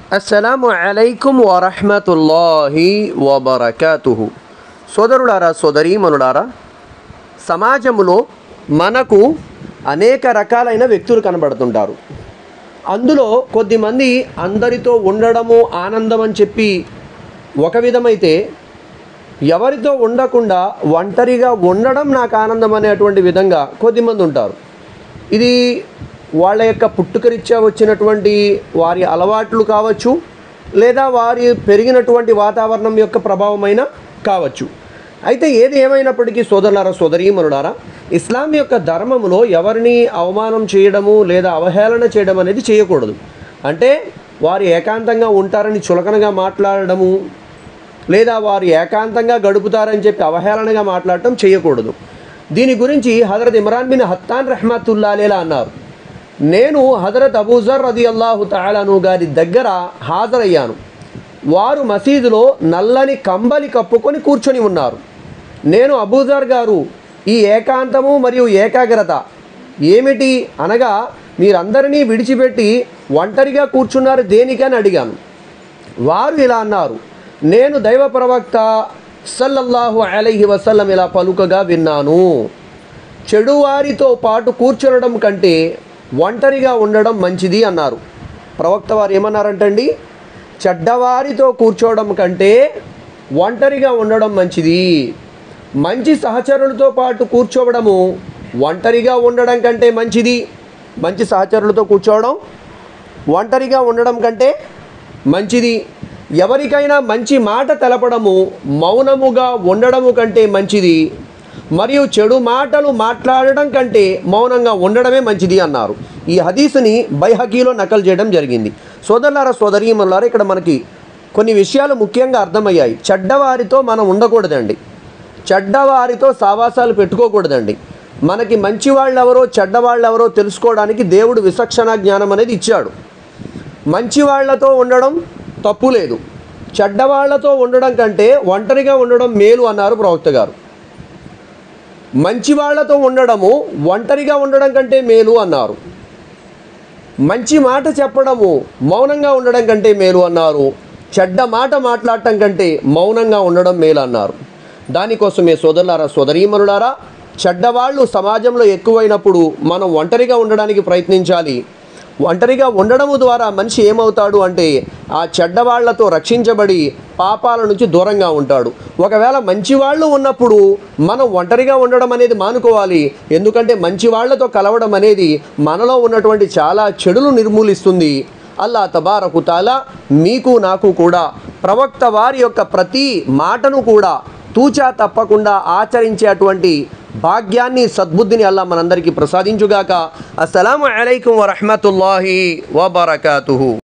అస్సలాము అలైకుం వరహమతుల్లాహి వబర్కాతుహు సోదరులారా సోదరీమనులారా సమాజంలో మనకు అనేక రకాలైన వ్యక్తులు కనబడుతుంటారు అందులో కొద్దిమంది అందరితో ఉండడము ఆనందం అని చెప్పి ఒక విధమైతే ఎవరితో ఉండకుండా ఒంటరిగా ఉండడం నాకు ఆనందం అనేటువంటి విధంగా కొద్దిమంది ఉంటారు ఇది వాళ్ళ యొక్క పుట్టుకరీత్యా వచ్చినటువంటి వారి అలవాట్లు కావచ్చు లేదా వారి పెరిగినటువంటి వాతావరణం యొక్క ప్రభావమైన కావచ్చు అయితే ఏది ఏమైనప్పటికీ సోదరులారా సోదరీమనులారా ఇస్లాం యొక్క ధర్మములో ఎవరిని అవమానం చేయడము లేదా అవహేళన చేయడం అనేది చేయకూడదు అంటే వారు ఏకాంతంగా ఉంటారని చులకనగా మాట్లాడడము లేదా వారు ఏకాంతంగా గడుపుతారని చెప్పి అవహేళనగా మాట్లాడటం చేయకూడదు దీని గురించి హజరత్ ఇమ్రాన్ బిన్ హత్తాన్ రహమతుల్లాలేలా అన్నారు నేను హజరత్ అబూజర్ రది అల్లాహు తాలాను గారి దగ్గర హాజరయ్యాను వారు మసీదులో నల్లని కంబలి కప్పుకొని కూర్చొని ఉన్నారు నేను అబూజర్ గారు ఈ ఏకాంతము మరియు ఏకాగ్రత ఏమిటి అనగా మీరందరినీ విడిచిపెట్టి ఒంటరిగా కూర్చున్నారు దేనికని అడిగాను వారు ఇలా అన్నారు నేను దైవ ప్రవక్త సల్లల్లాహు అలైహి వసల్లం ఇలా పలుకగా విన్నాను చెడువారితో పాటు కూర్చునడం కంటే ఒంటరిగా ఉండడం మంచిది అన్నారు ప్రవక్త వారు ఏమన్నారంటండి చెడ్డవారితో కూర్చోవడం కంటే ఒంటరిగా ఉండడం మంచిది మంచి సహచరులతో పాటు కూర్చోవడము ఒంటరిగా ఉండడం కంటే మంచిది మంచి సహచరులతో కూర్చోవడం ఒంటరిగా ఉండడం కంటే మంచిది ఎవరికైనా మంచి మాట తెలపడము మౌనముగా ఉండడము కంటే మంచిది మరియు చెడు మాటలు మాట్లాడడం కంటే మౌనంగా ఉండడమే మంచిది అన్నారు ఈ హదీసుని బైహకీలో నకలు చేయడం జరిగింది సోదరులారా సోదరీమల్లారా ఇక్కడ మనకి కొన్ని విషయాలు ముఖ్యంగా అర్థమయ్యాయి చెడ్డవారితో మనం ఉండకూడదండి చెడ్డవారితో సావాసాలు పెట్టుకోకూడదండి మనకి మంచి వాళ్ళు ఎవరో చెడ్డవాళ్ళు ఎవరో తెలుసుకోవడానికి దేవుడు విచక్షణ జ్ఞానం అనేది ఇచ్చాడు మంచి వాళ్ళతో ఉండడం తప్పు లేదు చెడ్డవాళ్లతో ఉండడం కంటే ఒంటరిగా ఉండడం మేలు అన్నారు ప్రవక్త గారు మంచి వాళ్ళతో ఉండడము ఒంటరిగా ఉండడం కంటే మేలు అన్నారు మంచి మాట చెప్పడము మౌనంగా ఉండడం కంటే మేలు అన్నారు చెడ్డ మాట మాట్లాడటం కంటే మౌనంగా ఉండడం మేలు అన్నారు దానికోసమే సోదరులారా సోదరీమనులారా చెడ్డవాళ్ళు సమాజంలో ఎక్కువైనప్పుడు మనం ఒంటరిగా ఉండడానికి ప్రయత్నించాలి ఒంటరిగా ఉండడము ద్వారా మనిషి ఏమవుతాడు అంటే ఆ చెడ్డవాళ్లతో రక్షించబడి పాపాల నుంచి దూరంగా ఉంటాడు ఒకవేళ మంచి వాళ్ళు ఉన్నప్పుడు మనం ఒంటరిగా ఉండడం అనేది మానుకోవాలి ఎందుకంటే మంచి వాళ్ళతో కలవడం అనేది మనలో ఉన్నటువంటి చాలా చెడులు నిర్మూలిస్తుంది అల్లా తబారకు తాలా మీకు నాకు కూడా ప్రవక్త వారి యొక్క ప్రతి మాటను కూడా తూచా తప్పకుండా ఆచరించేటువంటి భాగ్యాన్ని సద్బుద్ధిని అల్లా మనందరికీ ప్రసాదించుగాక అస్సలాము అలైకుం వరహమతుల్లాహి వబర్కాతుహు